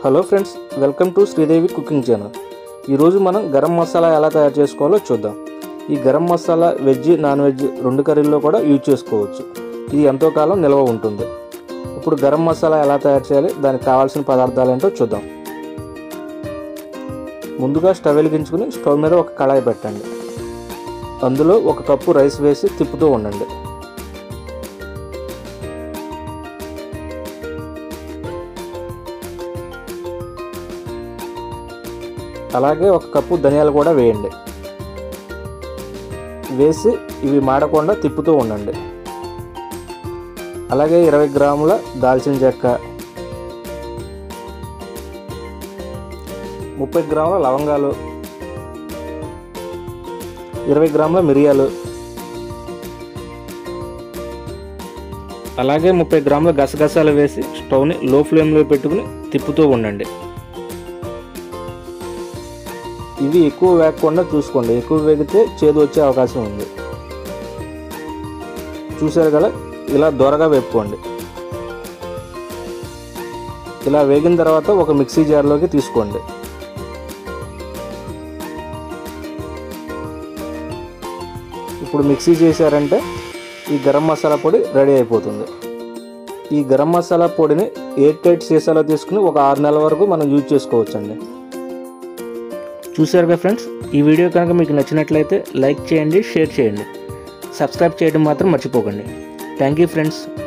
hello friends welcome to Sridevi cooking channel ఈరోజు మనం గరం మసాలా ఎలా తయారు చేసుకోవాలో చూద్దాం ఈ garam masala veg non veg రెండు కర్రీల్లో కూడా యూజ్ చేసుకోవచ్చు ఇది ఎంతో కాలం నిల్వ ఉంటుంది ఇప్పుడు గరం మసాలా ఎలా తయారు చేయాలి దానికి కావాల్సిన పదార్థాలు ఏంటో చూద్దాం ముందుగా స్టవ్ వెలిగించుకుని స్టవ్ మీద ఒక కళాయి పెట్టండి అందులో ఒక కప్పు రైస్ వేసి తిప్పుతూ ఉండండి అలాగే ఒక కప్పు ధనియాలు కూడా వేయండి వేసి ఇవి మాడకుండా తిప్పుతూ ఉండండి అలాగే ఇరవై గ్రాముల దాల్చిన చెక్క ముప్పై గ్రాముల లవంగాలు ఇరవై గ్రాముల మిరియాలు అలాగే ముప్పై గ్రాముల గసగసాలు వేసి స్టవ్ని లో ఫ్లేమ్లో పెట్టుకుని తిప్పుతూ ఉండండి ఇవి ఎక్కువ వేగకుండా చూసుకోండి ఎక్కువ వేగితే చేదు వచ్చే అవకాశం ఉంది చూసారు కదా ఇలా దొరగా వేపుకోండి ఇలా వేగిన తర్వాత ఒక మిక్సీ జార్లోకి తీసుకోండి ఇప్పుడు మిక్సీ చేశారంటే ఈ గరం మసాలా పొడి రెడీ అయిపోతుంది ఈ గరం మసాలా పొడిని ఎయిట్ టైట్ సీసాలో తీసుకుని ఒక ఆరు నెలల వరకు మనం యూజ్ చేసుకోవచ్చండి చూసారుగా ఫ్రెండ్స్ ఈ వీడియో కనుక మీకు నచ్చినట్లయితే లైక్ చేయండి షేర్ చేయండి సబ్స్క్రైబ్ చేయడం మాత్రం మర్చిపోకండి థ్యాంక్ యూ ఫ్రెండ్స్